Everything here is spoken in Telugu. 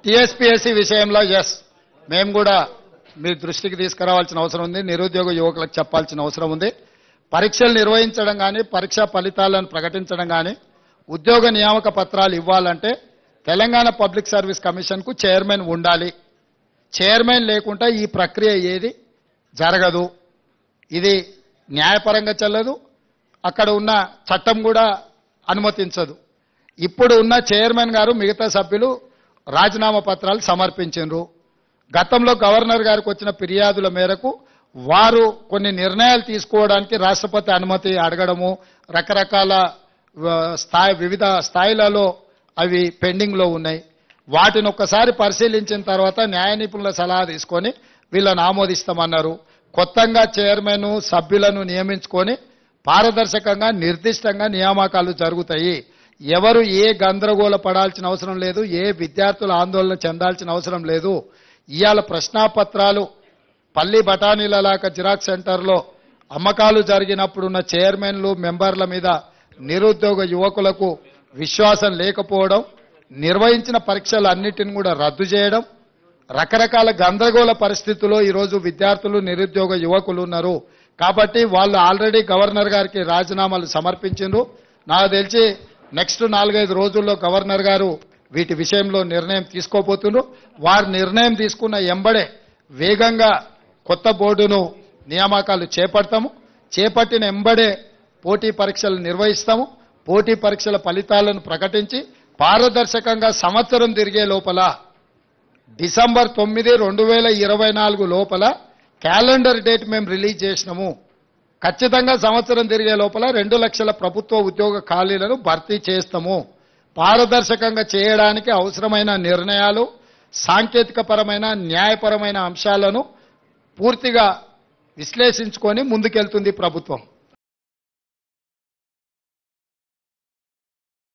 టీఎస్పీఎస్సీ విషయంలో ఎస్ మేము కూడా మీ దృష్టికి తీసుకురావాల్సిన అవసరం ఉంది నిరుద్యోగ యువకులకు చెప్పాల్సిన అవసరం ఉంది పరీక్షలు నిర్వహించడం కానీ పరీక్షా ఫలితాలను ప్రకటించడం కానీ ఉద్యోగ నియామక పత్రాలు ఇవ్వాలంటే తెలంగాణ పబ్లిక్ సర్వీస్ కమిషన్కు చైర్మన్ ఉండాలి చైర్మన్ లేకుండా ఈ ప్రక్రియ ఏది జరగదు ఇది న్యాయపరంగా చెల్లదు అక్కడ ఉన్న చట్టం కూడా అనుమతించదు ఇప్పుడు ఉన్న చైర్మన్ గారు మిగతా సభ్యులు రాజీనామా పత్రాలు సమర్పించారు గతంలో గవర్నర్ గారికి వచ్చిన ఫిర్యాదుల మేరకు వారు కొన్ని నిర్ణయాలు తీసుకోవడానికి రాష్ట్రపతి అనుమతి అడగడము రకరకాల వ, స్థాయి వివిధ స్థాయిలలో అవి పెండింగ్లో ఉన్నాయి వాటిని ఒక్కసారి పరిశీలించిన తర్వాత న్యాయ నిపుణుల సలహా తీసుకొని వీళ్ళని ఆమోదిస్తామన్నారు కొత్తగా చైర్మన్ సభ్యులను నియమించుకొని పారదర్శకంగా నిర్దిష్టంగా నియామకాలు జరుగుతాయి ఎవరు ఏ గందరగోళ పడాల్సిన అవసరం లేదు ఏ విద్యార్థులు ఆందోళన చెందాల్సిన అవసరం లేదు ఇవాళ ప్రశ్నాపత్రాలు పల్లి బఠానీలలాక జిరాక్స్ సెంటర్లో అమ్మకాలు జరిగినప్పుడున్న చైర్మన్లు మెంబర్ల మీద నిరుద్యోగ యువకులకు విశ్వాసం లేకపోవడం నిర్వహించిన పరీక్షలు అన్నిటిని కూడా రద్దు చేయడం రకరకాల గందరగోళ పరిస్థితుల్లో ఈరోజు విద్యార్థులు నిరుద్యోగ యువకులు ఉన్నారు కాబట్టి వాళ్ళు ఆల్రెడీ గవర్నర్ గారికి రాజీనామాలు సమర్పించిండ్రు నాకు తెలిసి నెక్స్ట్ నాలుగైదు రోజుల్లో గవర్నర్ గారు వీటి విషయంలో నిర్ణయం తీసుకోబోతున్నారు వారు నిర్ణయం తీసుకున్న ఎంబడే వేగంగా కొత్త బోర్డును నియామకాలు చేపడతాము చేపట్టిన ఎంబడే పోటీ పరీక్షలు నిర్వహిస్తాము పోటీ పరీక్షల ఫలితాలను ప్రకటించి పారదర్శకంగా సంవత్సరం తిరిగే లోపల డిసెంబర్ తొమ్మిది రెండు వేల ఇరవై నాలుగు లోపల క్యాలెండర్ డేట్ మేము రిలీజ్ చేసినాము ఖచ్చితంగా సంవత్సరం తిరిగే లోపల రెండు లక్షల ప్రభుత్వ ఉద్యోగ ఖాళీలను భర్తీ చేస్తాము పారదర్శకంగా చేయడానికి అవసరమైన నిర్ణయాలు సాంకేతికపరమైన న్యాయపరమైన అంశాలను పూర్తిగా విశ్లేషించుకొని ముందుకెళ్తుంది ప్రభుత్వం